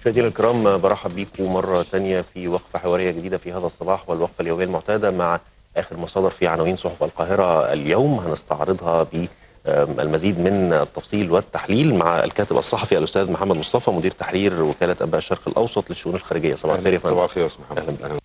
مشاهدينا الكرام برحب بيكم مرة تانية في وقفة حوارية جديدة في هذا الصباح والوقفة اليومية المعتادة مع آخر مصادر في عناوين صحف القاهرة اليوم هنستعرضها بالمزيد من التفصيل والتحليل مع الكاتب الصحفي الأستاذ محمد مصطفى مدير تحرير وكالة أنباء الشرق الأوسط للشؤون الخارجية صباح الخير يا فندم صباح الخير يا استاذ محمد أهلا بك.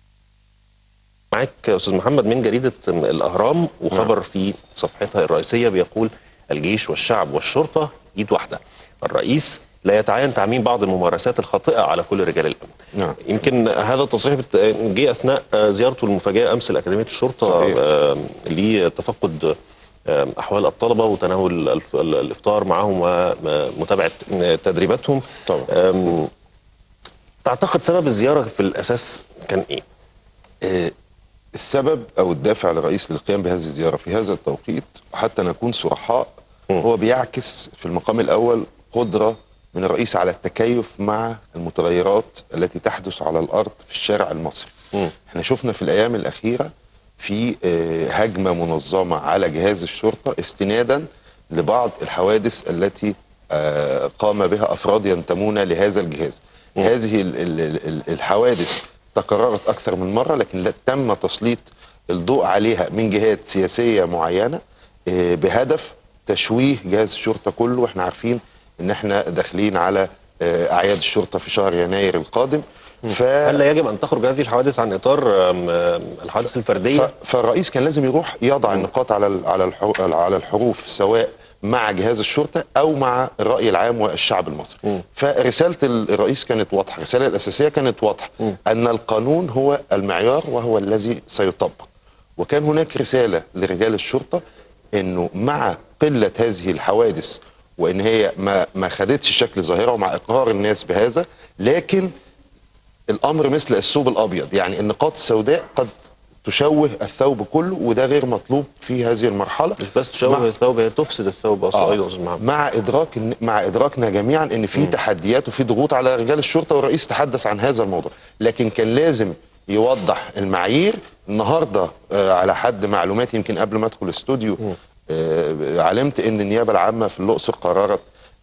معاك أستاذ محمد من جريدة الأهرام وخبر في صفحتها الرئيسية بيقول الجيش والشعب والشرطة إيد واحدة الرئيس لا يتعين تعميم بعض الممارسات الخاطئة على كل رجال الأمن نعم. يمكن هذا التصريح بت- جه أثناء زيارته المفاجئة أمس لأكاديمية الشرطة صحيح. آه، لتفقد آه، أحوال الطلبة وتناول الف- الإفطار معهم ومتابعة تدريباتهم طبعا. آم، تعتقد سبب الزيارة في الأساس كان إيه؟ آه، السبب او الدافع للرئيس للقيام بهذه الزياره في هذا التوقيت حتى نكون صرحاء هو بيعكس في المقام الاول قدره من الرئيس على التكيف مع المتغيرات التي تحدث على الارض في الشارع المصري. مم. احنا شفنا في الايام الاخيره في آه، هجمه منظمه على جهاز الشرطه استنادا لبعض الحوادث التي آه، قام بها افراد ينتمون لهذا الجهاز. هذه ال- ال- ال- الحوادث تكررت اكثر من مره لكن لا تم تسليط الضوء عليها من جهات سياسيه معينه آه، بهدف تشويه جهاز الشرطه كله واحنا عارفين ان احنا داخلين على آه، اعياد الشرطه في شهر يناير القادم ف هل لا يجب أن تخرج هذه الحوادث عن إطار آم، آم، الحوادث الفردية؟ ف- فالرئيس كان لازم يروح يضع النقاط على ال- على الحو- على الحروف سواء مع جهاز الشرطه او مع الراي العام والشعب المصري. فرساله ال- الرئيس كانت واضحه، الرساله الاساسيه كانت واضحه ان القانون هو المعيار وهو الذي سيطبق. وكان هناك رساله لرجال الشرطه انه مع قله هذه الحوادث وان هي ما ما خدتش شكل ظاهره ومع اقرار الناس بهذا لكن الامر مثل الثوب الابيض يعني النقاط السوداء قد تشوه الثوب كله وده غير مطلوب في هذه المرحله مش بس تشوه مع- الثوب هي تفسد الثوب أصلا آه. أيضا أستاذ محمد مع ادراك إن- مع ادراكنا جميعا ان في تحديات وفي ضغوط على رجال الشرطه والرئيس تحدث عن هذا الموضوع لكن كان لازم يوضح المعايير النهارده آه على حد معلوماتي يمكن قبل ما ادخل الاستوديو آه علمت ان النيابه العامه في الاقصر قررت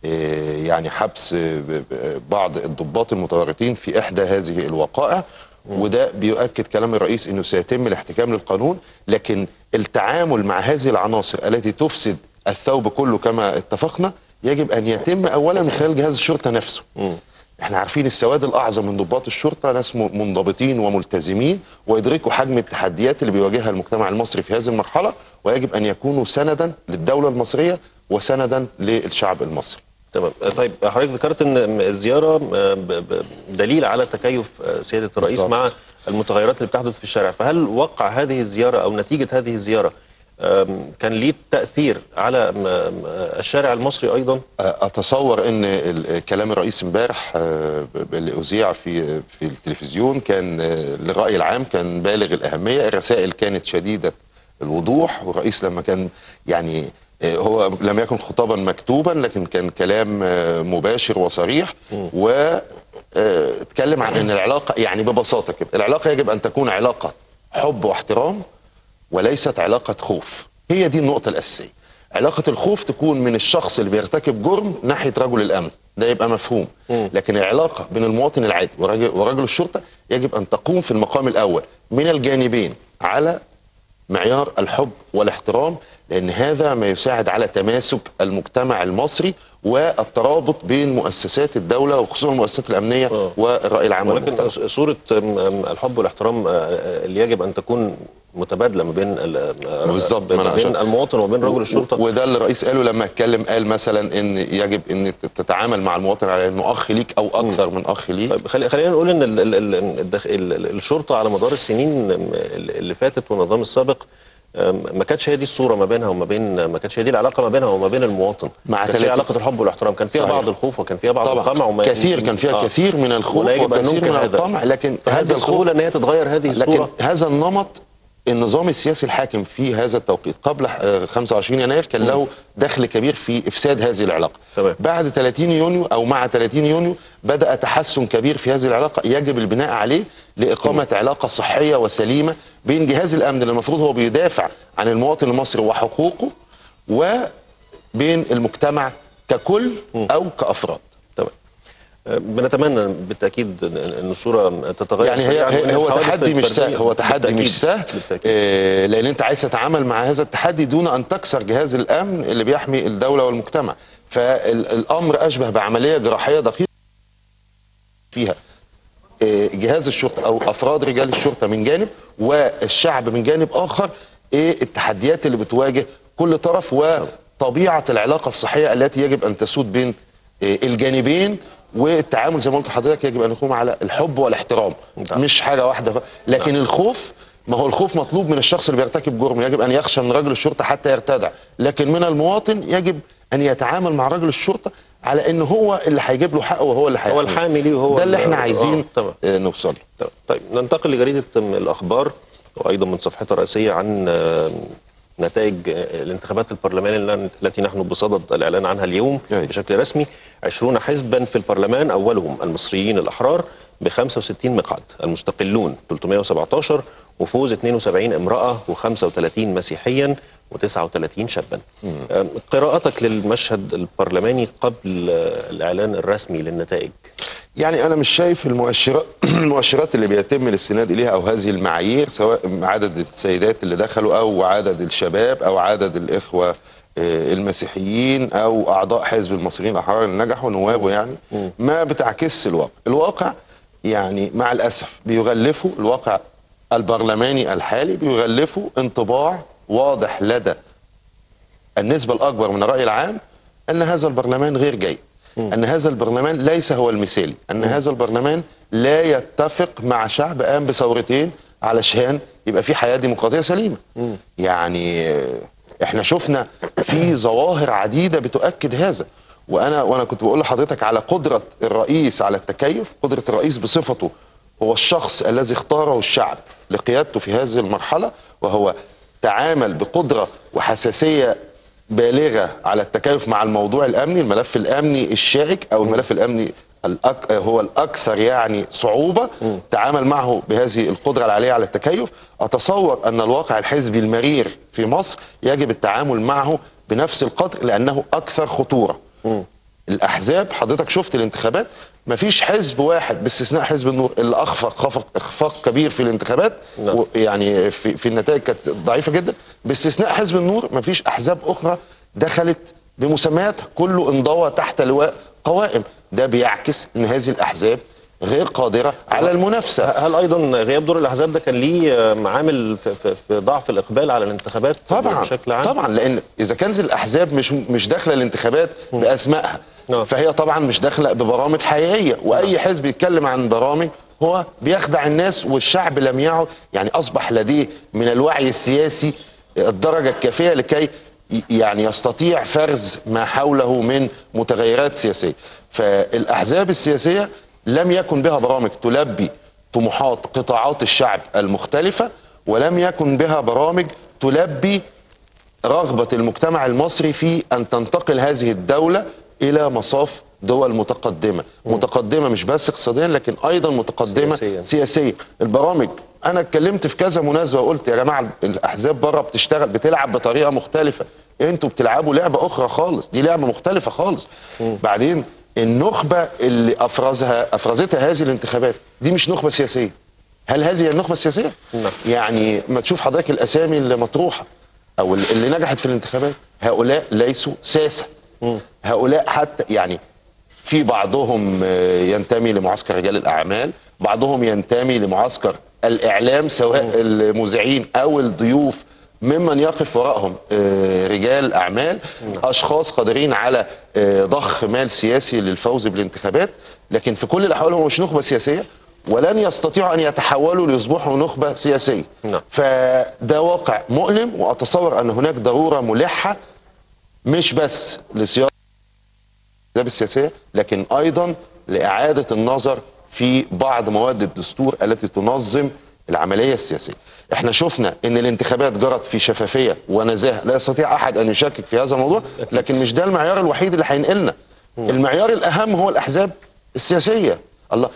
آه يعني حبس آه، ب- ب- بعض الضباط المتورطين في احدى هذه الوقائع وده بيؤكد كلام الرئيس انه سيتم الاحتكام للقانون لكن التعامل مع هذه العناصر التي تفسد الثوب كله كما اتفقنا يجب ان يتم اولا من خلال جهاز الشرطه نفسه احنا عارفين السواد الاعظم من ضباط الشرطه ناس م- منضبطين وملتزمين ويدركوا حجم التحديات اللي بيواجهها المجتمع المصري في هذه المرحله ويجب ان يكونوا سندا للدوله المصريه وسندا للشعب المصري تمام طيب حضرتك ذكرت ان الزياره ب- ب- دليل على تكيف سياده الرئيس بالظبط. مع المتغيرات اللي بتحدث في الشارع فهل وقع هذه الزياره او نتيجه هذه الزياره أم، كان ليه تاثير على م- م- الشارع المصري ايضا اتصور ان ال- كلام الرئيس امبارح آه، ب- اللي اذيع في في التلفزيون كان آه، للراي العام كان بالغ الاهميه الرسائل كانت شديده الوضوح والرئيس لما كان يعني آه، هو لم يكن خطابا مكتوبا لكن كان كلام آه، مباشر وصريح و آه، اتكلم عن ان العلاقه يعني ببساطه كده العلاقه يجب ان تكون علاقه حب واحترام وليست علاقة خوف هي دي النقطة الأساسية علاقة الخوف تكون من الشخص اللي بيرتكب جرم ناحية رجل الأمن ده يبقى مفهوم لكن العلاقة بين المواطن العادي ورجل, ورجل الشرطة يجب أن تقوم في المقام الأول من الجانبين على معيار الحب والاحترام لأن هذا ما يساعد على تماسك المجتمع المصري والترابط بين مؤسسات الدولة وخصوصا المؤسسات الأمنية آه. والرأي العام والمجتمع. ولكن صوره أم، أم، الحب والاحترام آه، آه، اللي يجب ان تكون متبادله ما بين ال- آه، بالظبط، ما أنا ما بين عشان- المواطن وبين رجل الشرطه وده اللي الرئيس قاله لما اتكلم قال مثلا ان يجب ان تتعامل مع المواطن على انه اخ ليك او اكثر من اخ ليك طيب خلي خلينا نقول ان ال ال ال الدخ- ال ال الشرطه على مدار السنين اللي فاتت والنظام السابق أم، ما كانتش هي دي الصوره ما بينها وما بين ما كانتش هي دي العلاقه ما بينها وما بين المواطن مع ما كانتش هي تلاتين- علاقه الحب والاحترام كان فيها صحيح. بعض الخوف وكان فيها بعض القمع طبعا وما كثير كان فيها آه. كثير من الخوف ولا يجب ان وكثير ننكر من هذا الطمع لكن فهل هذا الخوف بالسهوله ان هي تتغير هذه لكن الصوره هذا النمط النظام السياسي الحاكم في هذا التوقيت قبل آه، 25 يناير كان له دخل كبير في افساد هذه العلاقه تمام. بعد 30 يونيو او مع 30 يونيو بدا تحسن كبير في هذه العلاقه يجب البناء عليه لاقامه علاقه صحيه وسليمه بين جهاز الامن اللي المفروض هو بيدافع عن المواطن المصري وحقوقه وبين المجتمع ككل او كافراد تمام بنتمنى بالتاكيد ان الصوره تتغير يعني هي, سريعاً وإن هي هو الحوادث تحدي مش سهل الفردية- هو تحدي بالتأكيد. مش سهل بالتأكيد. آه لان انت عايز تتعامل مع هذا التحدي دون ان تكسر جهاز الامن اللي بيحمي الدوله والمجتمع فالامر اشبه بعمليه جراحيه دقيقه فيها آه، جهاز الشرطه او افراد رجال الشرطه من جانب والشعب من جانب اخر ايه التحديات اللي بتواجه كل طرف وطبيعه العلاقه الصحيه التي يجب ان تسود بين آه، الجانبين والتعامل زي ما قلت لحضرتك يجب ان يكون على الحب والاحترام نعم. مش حاجه واحده ف... لكن الخوف ما هو الخوف مطلوب من الشخص اللي بيرتكب جرم يجب ان يخشى من رجل الشرطه حتى يرتدع لكن من المواطن يجب ان يتعامل مع رجل الشرطه على ان هو اللي هيجيب له حقه وهو اللي هو هيحميه. الحامي ليه وهو ده اللي ال- احنا آه، عايزين تمام. آه، نوصل له. طيب- طيب ننتقل لجريدة الأخبار وأيضا من صفحتها الرئيسية عن آه، نتائج آه، الانتخابات البرلمانية الل- التي نحن بصدد الإعلان عنها اليوم أي. بشكل رسمي 20 حزبا في البرلمان أولهم المصريين الأحرار ب 65 مقعد المستقلون 317 وفوز 72 امرأة و35 مسيحيا و39 شابا آه، قراءتك للمشهد البرلماني قبل آه، الإعلان الرسمي للنتائج يعني انا مش شايف المؤشرات المؤشرات اللي بيتم الاستناد اليها او هذه المعايير سواء عدد السيدات اللي دخلوا او عدد الشباب او عدد الاخوه آه، المسيحيين او اعضاء حزب المصريين الاحرار اللي نجحوا نوابه يعني ما بتعكس الواقع الواقع يعني مع الاسف بيغلفوا الواقع البرلماني الحالي بيغلفوا انطباع واضح لدى النسبة الأكبر من الرأي العام أن هذا البرلمان غير جيد أن هذا البرلمان ليس هو المثالي أن هذا البرلمان لا يتفق مع شعب قام بثورتين علشان يبقى في حياة ديمقراطية سليمة يعني آه، احنا شفنا في ظواهر عديدة بتؤكد هذا وانا وانا كنت بقول لحضرتك على قدرة الرئيس على التكيف قدرة الرئيس بصفته هو الشخص الذي اختاره الشعب لقيادته في هذه المرحلة وهو تعامل بقدرة وحساسية بالغة على التكيف مع الموضوع الأمني الملف الأمني الشائك أو الملف الأمني الأك... هو الأكثر يعني صعوبة تعامل معه بهذه القدرة العالية على التكيف أتصور أن الواقع الحزبي المرير في مصر يجب التعامل معه بنفس القدر لأنه أكثر خطورة الاحزاب حضرتك شفت الانتخابات مفيش حزب واحد باستثناء حزب النور اللي اخفق خفق اخفاق كبير في الانتخابات نعم. و- يعني في, في النتائج كانت ضعيفه جدا باستثناء حزب النور مفيش احزاب اخرى دخلت بمسمياتها كله انضوى تحت لواء قوائم ده بيعكس ان هذه الاحزاب غير قادره على المنافسه هل ايضا غياب دور الاحزاب ده كان ليه آه، عامل في, في, في ضعف الاقبال على الانتخابات طبعا بشكل عام طبعا لان اذا كانت الاحزاب مش مش داخله الانتخابات باسمائها نعم. فهي طبعا مش داخله ببرامج حقيقيه واي حزب يتكلم عن برامج هو بيخدع الناس والشعب لم يعد يعني اصبح لديه من الوعي السياسي الدرجه الكافيه لكي ي- يعني يستطيع فرز ما حوله من متغيرات سياسيه فالاحزاب السياسيه لم يكن بها برامج تلبي طموحات قطاعات الشعب المختلفه ولم يكن بها برامج تلبي رغبة المجتمع المصري في أن تنتقل هذه الدولة إلى مصاف دول متقدمة متقدمة مش بس اقتصاديا لكن أيضا متقدمة سياسياً. سياسيا البرامج أنا اتكلمت في كذا مناسبة وقلت يا جماعة الأحزاب بره بتشتغل بتلعب بطريقة مختلفة انتوا بتلعبوا لعبة أخرى خالص دي لعبة مختلفة خالص بعدين النخبة اللي أفرزها أفرزتها هذه الانتخابات دي مش نخبة سياسية هل هذه هي النخبة السياسية؟ نعم. يعني ما تشوف حضرتك الأسامي اللي مطروحة او اللي نجحت في الانتخابات هؤلاء ليسوا ساسه هؤلاء حتى يعني في بعضهم آه، ينتمي لمعسكر رجال الاعمال بعضهم ينتمي لمعسكر الاعلام سواء المذيعين او الضيوف ممن يقف وراءهم آه، رجال اعمال اشخاص قادرين على آه، ضخ مال سياسي للفوز بالانتخابات لكن في كل الاحوال هم مش نخبه سياسيه ولن يستطيعوا ان يتحولوا ليصبحوا نخبه سياسيه نعم. فده واقع مؤلم واتصور ان هناك ضروره ملحه مش بس لصياغه الاحزاب السياسيه لكن ايضا لاعاده النظر في بعض مواد الدستور التي تنظم العمليه السياسيه. احنا شفنا ان الانتخابات جرت في شفافيه ونزاهه لا يستطيع احد ان يشكك في هذا الموضوع لكن مش ده المعيار الوحيد اللي هينقلنا. المعيار الاهم هو الاحزاب السياسيه. الله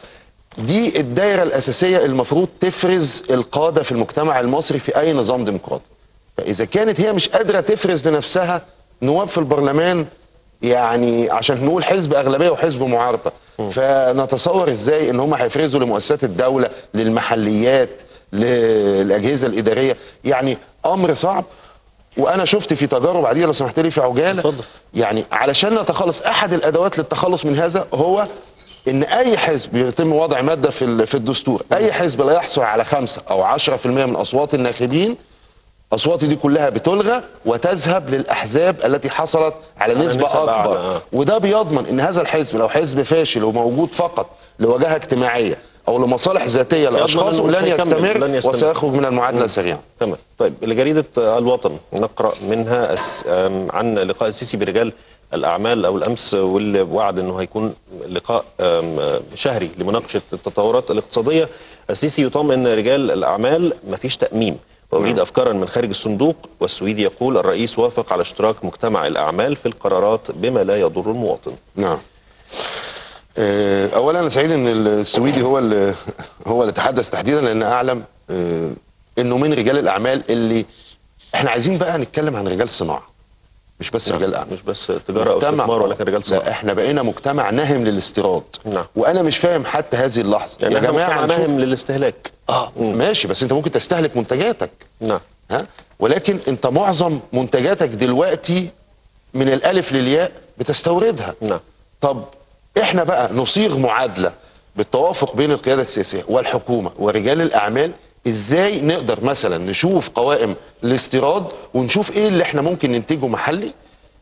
دي الدائره الاساسيه المفروض تفرز القاده في المجتمع المصري في اي نظام ديمقراطي. فاذا كانت هي مش قادره تفرز لنفسها نواب في البرلمان يعني عشان نقول حزب اغلبيه وحزب معارضه فنتصور ازاي ان هم هيفرزوا لمؤسسات الدوله للمحليات للاجهزه الاداريه يعني امر صعب وانا شفت في تجارب عديده لو سمحت لي في عجاله اتفضل. يعني علشان نتخلص احد الادوات للتخلص من هذا هو ان اي حزب يتم وضع ماده في ال- في الدستور اي حزب لا يحصل على خمسة او 10% من اصوات الناخبين اصواتي دي كلها بتلغى وتذهب للاحزاب التي حصلت على على نسبه نسب اكبر أعلى، آه. وده بيضمن ان هذا الحزب لو حزب فاشل وموجود فقط لوجهه اجتماعيه او لمصالح ذاتيه لاشخاص إنه مش لن هيكمل، يستمر, لن يستمر. وسيخرج من المعادله سريعا تمام طيب لجريدة الوطن نقرأ منها أس... آم، عن لقاء السيسي برجال الأعمال أو الأمس واللي وعد أنه هيكون لقاء آم، شهري لمناقشة التطورات الاقتصادية السيسي يطمئن رجال الأعمال مفيش تأميم وأريد أفكارا من خارج الصندوق والسويدي يقول الرئيس وافق على اشتراك مجتمع الأعمال في القرارات بما لا يضر المواطن نعم آه، اولا انا سعيد ان السويدي هو اللي هو اللي تحدث تحديدا لان اعلم آه، انه من رجال الاعمال اللي احنا عايزين بقى نتكلم عن رجال صناعه مش بس رجال اعمال مش بس تجارة أو مجتمع- استثمار ولكن رجال لا صناعة احنا بقينا مجتمع ناهم للاستيراد نعم. وانا مش فاهم حتى هذه اللحظه يعني احنا مجتمع نشوف- ناهم للاستهلاك اه ماشي بس انت ممكن تستهلك منتجاتك نعم ها ولكن انت معظم منتجاتك دلوقتي من الالف للياء بتستوردها نعم. طب احنا بقى نصيغ معادله بالتوافق بين القياده السياسيه والحكومه ورجال الاعمال ازاي نقدر مثلا نشوف قوائم الاستيراد ونشوف ايه اللي احنا ممكن ننتجه محلي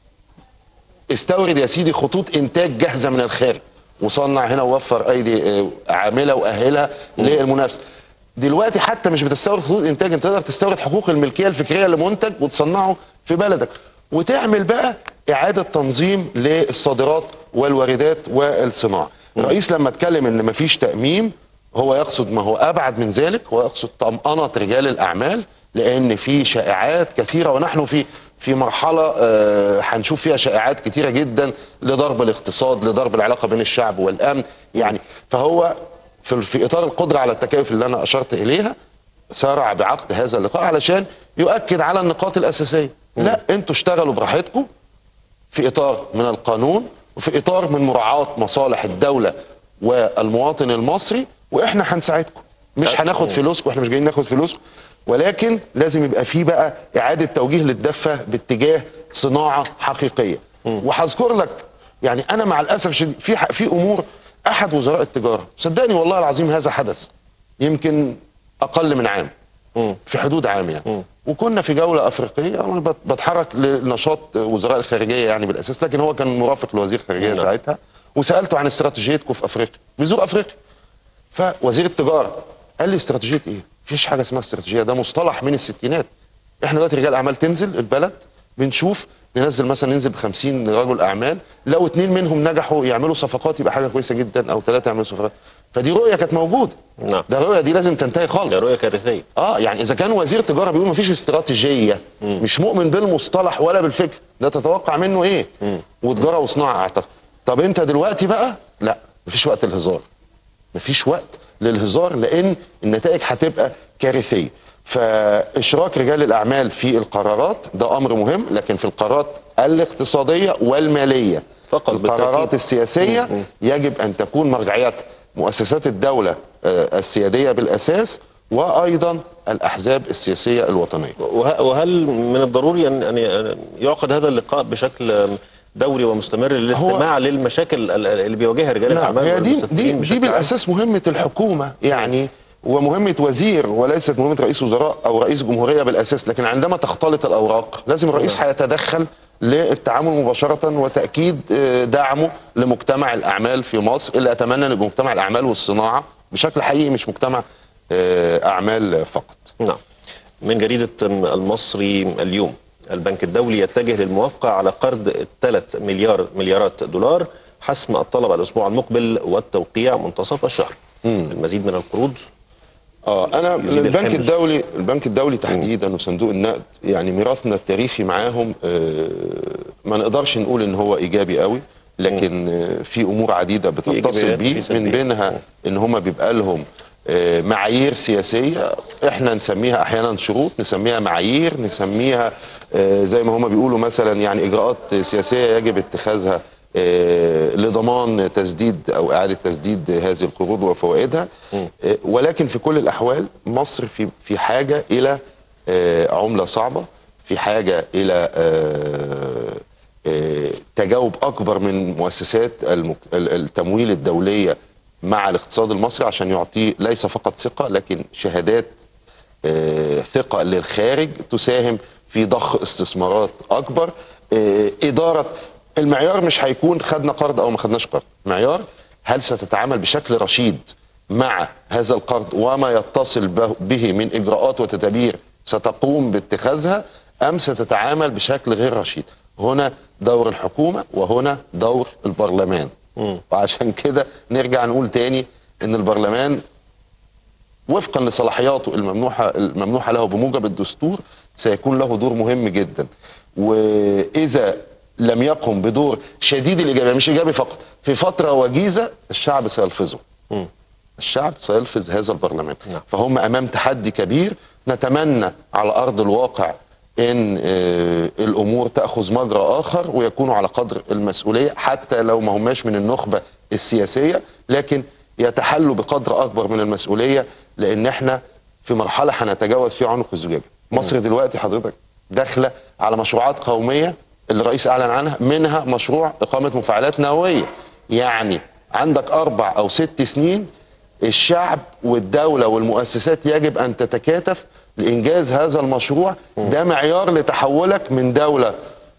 استورد يا سيدي خطوط انتاج جاهزه من الخارج وصنع هنا ووفر ايدي آه، عامله واهلها للمنافسه دلوقتي حتى مش بتستورد خطوط انتاج انت تقدر تستورد حقوق الملكيه الفكريه لمنتج وتصنعه في بلدك وتعمل بقى اعاده تنظيم للصادرات والواردات والصناعه الرئيس لما اتكلم ان مفيش تاميم هو يقصد ما هو ابعد من ذلك هو يقصد طمانه رجال الاعمال لان في شائعات كثيره ونحن في في مرحله آه، هنشوف فيها شائعات كثيره جدا لضرب الاقتصاد لضرب العلاقه بين الشعب والامن يعني فهو في في اطار القدره على التكيف اللي انا اشرت اليها سارع بعقد هذا اللقاء علشان يؤكد على النقاط الاساسيه لا انتوا اشتغلوا براحتكم في اطار من القانون وفي اطار من مراعاه مصالح الدوله والمواطن المصري واحنا هنساعدكم مش هناخد فلوسكم احنا مش جايين ناخد فلوسكم ولكن لازم يبقى في بقى اعاده توجيه للدفه باتجاه صناعه حقيقيه وهذكر لك يعني انا مع الاسف الشديد في ح- في امور احد وزراء التجاره صدقني والله العظيم هذا حدث يمكن اقل من عام في حدود عام يعني وكنا في جوله افريقيه انا بت- بتحرك لنشاط وزراء الخارجيه يعني بالاساس لكن هو كان مرافق لوزير الخارجيه نعم. ساعتها وسالته عن استراتيجيتكم في افريقيا بيزور افريقيا فوزير التجاره قال لي استراتيجيه ايه؟ مفيش حاجه اسمها استراتيجيه ده مصطلح من الستينات احنا دلوقتي رجال اعمال تنزل البلد بنشوف ننزل مثلا ننزل ب 50 رجل اعمال لو اتنين منهم نجحوا يعملوا صفقات يبقى حاجه كويسه جدا او ثلاثه يعملوا صفقات فدي رؤيه كانت موجوده نعم. ده الرؤيه دي لازم تنتهي خالص ده رؤية كارثية اه يعني اذا كان وزير تجاره بيقول مفيش استراتيجيه مش مؤمن بالمصطلح ولا بالفكر ده تتوقع منه ايه وتجاره وصناعه اعتقد طب انت دلوقتي بقى لا مفيش وقت الهزار مفيش وقت للهزار لان النتائج هتبقى كارثيه فاشراك رجال الاعمال في القرارات ده امر مهم لكن في القرارات الاقتصاديه والماليه فقط القرارات بالتأكيد. السياسيه يجب ان تكون مرجعيات مؤسسات الدوله آه، السياديه بالاساس وايضا الاحزاب السياسيه الوطنيه وه- وهل من الضروري ان أن يعقد هذا اللقاء بشكل دوري ومستمر للاستماع للمشاكل ال- اللي بيواجهها رجال نعم الاعمال هي دي والمستثمرين دي, دي بشكل عام؟ بالاساس مهمه الحكومه يعني ومهمه وزير وليست مهمه رئيس وزراء او رئيس جمهوريه بالاساس لكن عندما تختلط الاوراق لازم الرئيس هيتدخل للتعامل مباشره وتاكيد آه، دعمه لمجتمع الاعمال في مصر اللي اتمنى ان يبقى مجتمع الاعمال والصناعه بشكل حقيقي مش مجتمع آه، اعمال فقط نعم من جريدة المصري اليوم البنك الدولي يتجه للموافقة على قرض 3 مليار مليارات دولار حسم الطلب الأسبوع المقبل والتوقيع منتصف الشهر المزيد من القروض اه انا يزيد البنك الحمل. الدولي البنك الدولي تحديدا وصندوق النقد يعني ميراثنا التاريخي معاهم آه، ما نقدرش نقول ان هو ايجابي قوي لكن آه، في امور عديده بتتصل إيجابيات بيه وفي من سلبيات. بينها ان هم بيبقى لهم آه، معايير سياسيه احنا نسميها احيانا شروط نسميها معايير نسميها آه، زي ما هم بيقولوا مثلا يعني اجراءات سياسيه يجب اتخاذها آه، لضمان تسديد او اعاده تسديد هذه القروض وفوائدها آه، ولكن في كل الاحوال مصر في في حاجه الى آه، عمله صعبه في حاجه الى آه، آه، تجاوب اكبر من مؤسسات المك- ال- التمويل الدوليه مع الاقتصاد المصري عشان يعطيه ليس فقط ثقه لكن شهادات آه، ثقه للخارج تساهم في ضخ استثمارات اكبر آه، اداره المعيار مش هيكون خدنا قرض او ما خدناش قرض معيار هل ستتعامل بشكل رشيد مع هذا القرض وما يتصل به- به من اجراءات وتدابير ستقوم باتخاذها ام ستتعامل بشكل غير رشيد هنا دور الحكومه وهنا دور البرلمان وعشان كده نرجع نقول تاني ان البرلمان وفقا لصلاحياته الممنوحه الممنوحه له بموجب الدستور سيكون له دور مهم جدا واذا لم يقم بدور شديد الايجابيه مش ايجابي فقط في فتره وجيزه الشعب سيلفظه الشعب سيلفظ هذا البرلمان نعم. فهم امام تحدي كبير نتمنى على ارض الواقع ان آه، الامور تاخذ مجرى اخر ويكونوا على قدر المسؤوليه حتى لو ما هماش من النخبه السياسيه لكن يتحلوا بقدر اكبر من المسؤوليه لان احنا في مرحله هنتجاوز فيها عنق الزجاجه مصر دلوقتي حضرتك داخله على مشروعات قوميه اللي الرئيس اعلن عنها منها مشروع اقامه مفاعلات نوويه يعني عندك اربع او ست سنين الشعب والدولة والمؤسسات يجب أن تتكاتف لإنجاز هذا المشروع ده معيار لتحولك من دولة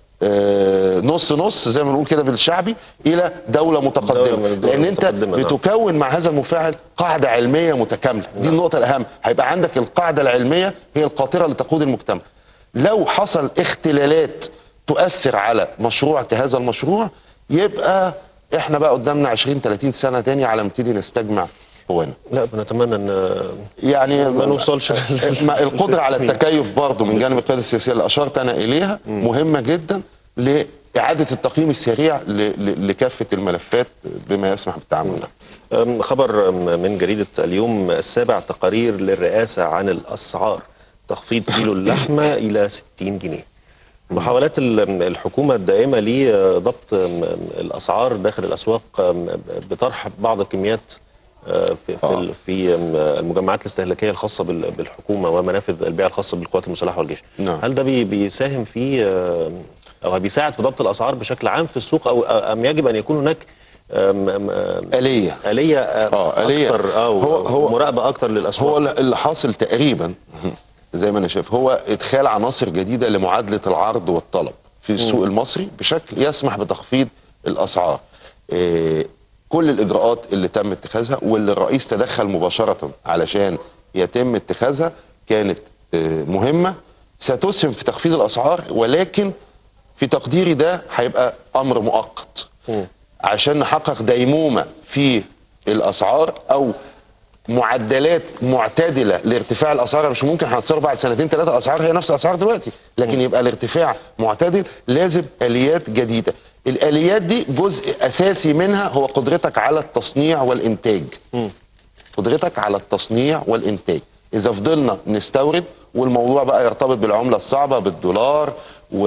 آه، نص نص زي ما بنقول كده بالشعبي إلى دولة متقدمة دولة من الدول لأن أنت المتقدمة، نعم. بتكون مع هذا المفاعل قاعدة علمية متكاملة دي النقطة الأهم هيبقى عندك القاعدة العلمية هي القاطرة لتقود المجتمع لو حصل اختلالات تؤثر على مشروع كهذا المشروع يبقى احنا بقى قدامنا 20 30 سنة تاني على ما نبتدي نستجمع قوانا لا بنتمنى ان يعني ما نوصلش ما القدره على للتسمية. التكيف برضه من جانب القياده السياسيه اللي اشرت انا اليها مهمه جدا لاعاده التقييم السريع ل- ل- لكافه الملفات بما يسمح بالتعامل معها. أم، خبر أم، من جريدة اليوم السابع تقارير للرئاسة عن الأسعار تخفيض كيلو اللحمة إلى 60 جنيه محاولات ال- الحكومة الدائمة لضبط أم، الأسعار داخل الأسواق أم، بطرح بعض الكميات أه، في في, ال- في أم، المجمعات الاستهلاكية الخاصة بال- بالحكومة ومنافذ البيع الخاصة بالقوات المسلحة والجيش نعم. هل ده بي- بيساهم في أم، أو بيساعد في ضبط الأسعار بشكل عام في السوق أو أم يجب أن يكون هناك أم، أم، أم، آلية آلية آه، آلية. أكتر اه هو- هو- مراقبة أكتر للأسواق هو اللي حاصل تقريبا زي ما انا شايف هو ادخال عناصر جديده لمعادله العرض والطلب في السوق المصري بشكل يسمح بتخفيض الاسعار إيه، كل الاجراءات اللي تم اتخاذها واللي الرئيس تدخل مباشره علشان يتم اتخاذها كانت آه، مهمه ستسهم في تخفيض الاسعار ولكن في تقديري ده هيبقى امر مؤقت عشان نحقق ديمومه في الاسعار او معدلات معتدله لارتفاع الاسعار مش ممكن هنتصير بعد سنتين ثلاثه الاسعار هي نفس الاسعار دلوقتي لكن يبقى الارتفاع معتدل لازم اليات جديده الاليات دي جزء اساسي منها هو قدرتك على التصنيع والانتاج قدرتك على التصنيع والانتاج اذا فضلنا نستورد والموضوع بقى يرتبط بالعمله الصعبه بالدولار و...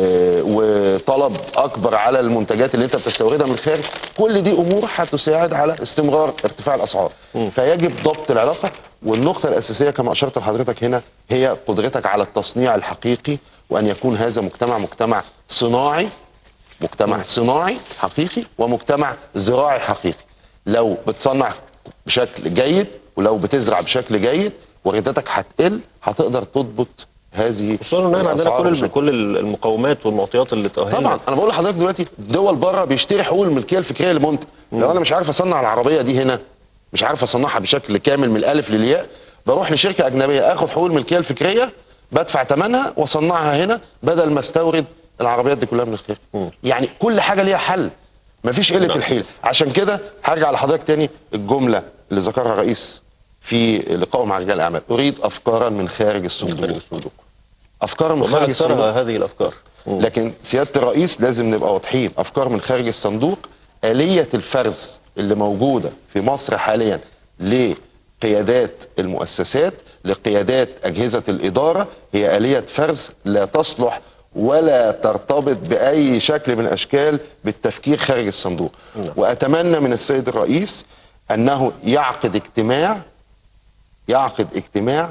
وطلب اكبر على المنتجات اللي انت بتستوردها من الخارج كل دي امور هتساعد على استمرار ارتفاع الاسعار فيجب ضبط العلاقه والنقطه الاساسيه كما اشرت لحضرتك هنا هي قدرتك على التصنيع الحقيقي وان يكون هذا مجتمع مجتمع صناعي مجتمع صناعي حقيقي ومجتمع زراعي حقيقي لو بتصنع بشكل جيد ولو بتزرع بشكل جيد وارداتك هتقل هتقدر تضبط هذه خصوصا ان احنا عندنا الأسعار كل بشكل- ال- كل المقومات والمعطيات اللي تؤهلنا طبعا انا بقول لحضرتك دلوقتي دول بره بيشتري حقوق الملكيه الفكريه لمنتج لو انا مش عارف اصنع العربيه دي هنا مش عارف اصنعها بشكل كامل من الالف للياء بروح لشركه اجنبيه اخد حقوق الملكيه الفكريه بدفع ثمنها واصنعها هنا بدل ما استورد العربيات دي كلها من الخارج يعني كل حاجه ليها حل مفيش قله نعم. الحيله عشان كده هرجع لحضرتك تاني الجمله اللي ذكرها الرئيس في لقائه مع رجال الاعمال اريد افكارا من خارج الصندوق خارج الصندوق افكارا من وما خارج الصندوق اكثرها هذه الافكار مم. لكن سياده الرئيس لازم نبقى واضحين افكار من خارج الصندوق اليه الفرز اللي موجوده في مصر حاليا لقيادات المؤسسات لقيادات اجهزه الاداره هي اليه فرز لا تصلح ولا ترتبط باي شكل من الاشكال بالتفكير خارج الصندوق نعم. واتمنى من السيد الرئيس انه يعقد اجتماع يعقد اجتماع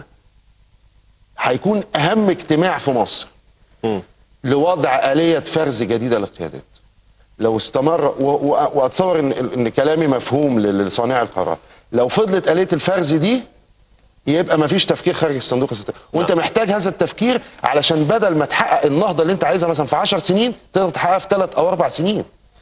هيكون اهم اجتماع في مصر مم. لوضع آلية فرز جديدة للقيادات لو استمر و- و- واتصور ان ان كلامي مفهوم ل- لصانع القرار لو فضلت آلية الفرز دي يبقى ما فيش تفكير خارج الصندوق الستة. وانت نعم. محتاج هذا التفكير علشان بدل ما تحقق النهضة اللي انت عايزها مثلا في 10 سنين تقدر تحققها في 3 او 4 سنين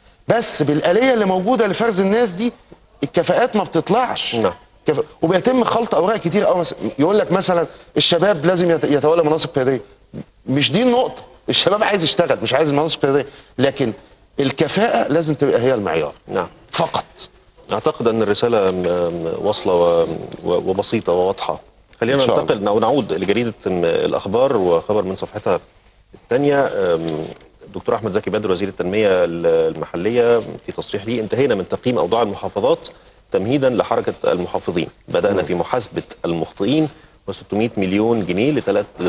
بس بالآلية اللي موجودة لفرز الناس دي الكفاءات ما بتطلعش نعم. كف... وبيتم خلط اوراق كتير قوي مثلا يقول لك مثلا الشباب لازم يت- يتولى مناصب قياديه مش دي النقطه الشباب عايز يشتغل مش عايز مناصب قياديه لكن الكفاءه لازم تبقى هي المعيار نعم فقط اعتقد ان الرساله م- م- واصله و- و- وبسيطه وواضحه خلينا إن شاء ننتقل او نعود لجريده م- الاخبار وخبر من صفحتها الثانيه دكتور احمد زكي بدر وزير التنميه ال- المحليه في تصريح لي انتهينا من تقييم اوضاع المحافظات تمهيدا لحركه المحافظين بدانا في محاسبه المخطئين و600 مليون جنيه ل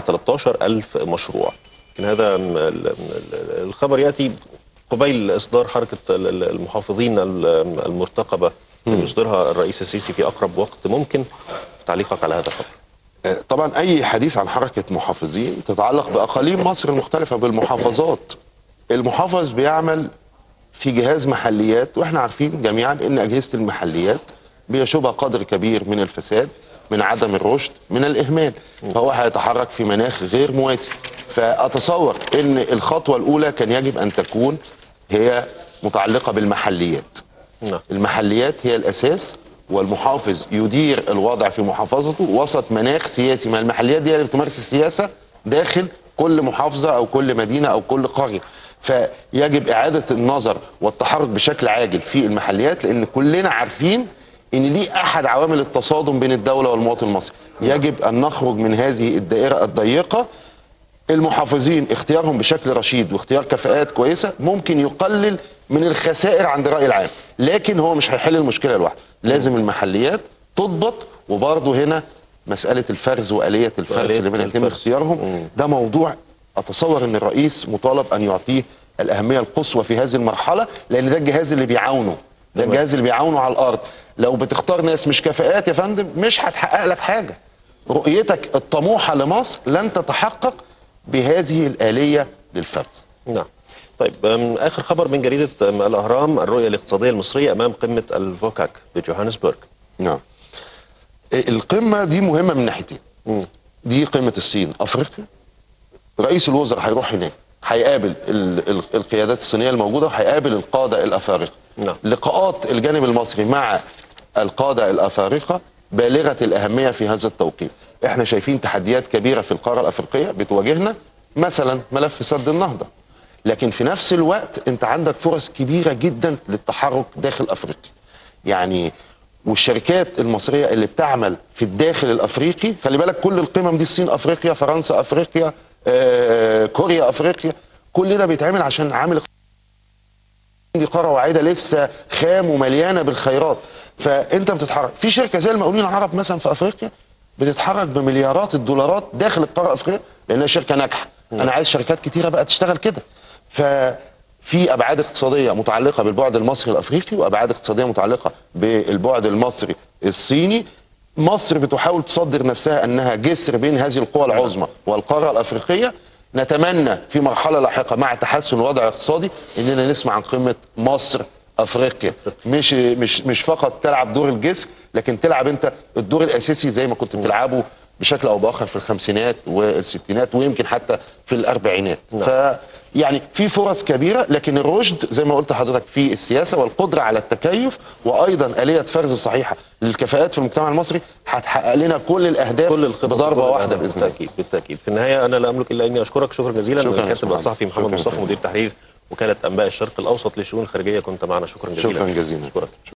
13 ألف مشروع لكن هذا م- ال- ال- الخبر ياتي قبيل اصدار حركه ال- ال- المحافظين ال- المرتقبه اللي يصدرها الرئيس السيسي في اقرب وقت ممكن تعليقك على هذا الخبر آه، طبعا اي حديث عن حركه محافظين تتعلق باقاليم مصر المختلفه بالمحافظات المحافظ بيعمل في جهاز محليات واحنا عارفين جميعا ان اجهزه المحليات بيشوبها قدر كبير من الفساد من عدم الرشد من الاهمال فهو هيتحرك في مناخ غير مواتي فاتصور ان الخطوه الاولى كان يجب ان تكون هي متعلقه بالمحليات نعم المحليات هي الاساس والمحافظ يدير الوضع في محافظته وسط مناخ سياسي ما المحليات دي هي اللي بتمارس السياسه داخل كل محافظه او كل مدينه او كل قريه فيجب اعاده النظر والتحرك بشكل عاجل في المحليات لان كلنا عارفين ان دي احد عوامل التصادم بين الدوله والمواطن المصري يجب ان نخرج من هذه الدائره الضيقه المحافظين اختيارهم بشكل رشيد واختيار كفاءات كويسه ممكن يقلل من الخسائر عند الراي العام لكن هو مش هيحل المشكله لوحده لازم المحليات تضبط وبرضه هنا مساله الفرز واليه الفرز وآلية اللي بيتم الفرز. اختيارهم ده موضوع اتصور ان الرئيس مطالب ان يعطيه الاهميه القصوى في هذه المرحله لان ده الجهاز اللي بيعاونه ده تمام. الجهاز اللي بيعاونه على الارض لو بتختار ناس مش كفاءات يا فندم مش هتحقق لك حاجه رؤيتك الطموحه لمصر لن تتحقق بهذه الاليه للفرز نعم طيب أم، اخر خبر من جريده أم، الاهرام الرؤيه الاقتصاديه المصريه امام قمه الفوكاك بجوهانسبرغ نعم القمه دي مهمه من ناحيتين دي قمه الصين افريقيا رئيس الوزراء هيروح هناك هيقابل ال- ال- القيادات الصينيه الموجوده وهيقابل القاده الافارقه نعم. لقاءات الجانب المصري مع القاده الافارقه بالغه الاهميه في هذا التوقيت احنا شايفين تحديات كبيره في القاره الافريقيه بتواجهنا مثلا ملف سد النهضه لكن في نفس الوقت انت عندك فرص كبيره جدا للتحرك داخل افريقيا يعني والشركات المصريه اللي بتعمل في الداخل الافريقي خلي بالك كل القمم دي الصين افريقيا فرنسا افريقيا آه، كوريا افريقيا كل ده بيتعمل عشان عامل دي قاره واعده لسه خام ومليانه بالخيرات فانت بتتحرك في شركه زي المقاولين العرب مثلا في افريقيا بتتحرك بمليارات الدولارات داخل القاره الافريقيه لانها شركه ناجحه انا عايز شركات كتيره بقى تشتغل كده ففي ابعاد اقتصاديه متعلقه بالبعد المصري الافريقي وابعاد اقتصاديه متعلقه بالبعد المصري الصيني مصر بتحاول تصدر نفسها انها جسر بين هذه القوى العظمى والقاره الافريقيه نتمنى في مرحله لاحقه مع تحسن الوضع الاقتصادي اننا نسمع عن قمه مصر افريقيا مش مش مش فقط تلعب دور الجسر لكن تلعب انت الدور الاساسي زي ما كنت بتلعبه بشكل او باخر في الخمسينات والستينات ويمكن حتى في الاربعينات نعم. ف يعني في فرص كبيره لكن الرشد زي ما قلت لحضرتك في السياسه والقدره على التكيف وايضا اليه فرز صحيحه للكفاءات في المجتمع المصري هتحقق لنا كل الاهداف كل الخطط بضربه وكل واحده الأهداف. باذن الله بالتاكيد بالتاكيد في النهايه انا لا املك الا اني اشكرك شكرا جزيلا شكراً يا الكاتب أستاذ الصحفي محمد. محمد شكراً مصطفى جزيلاً. مدير تحرير وكاله انباء الشرق الاوسط للشؤون الخارجيه كنت معنا شكرا جزيلا شكرا جزيلا اشكرك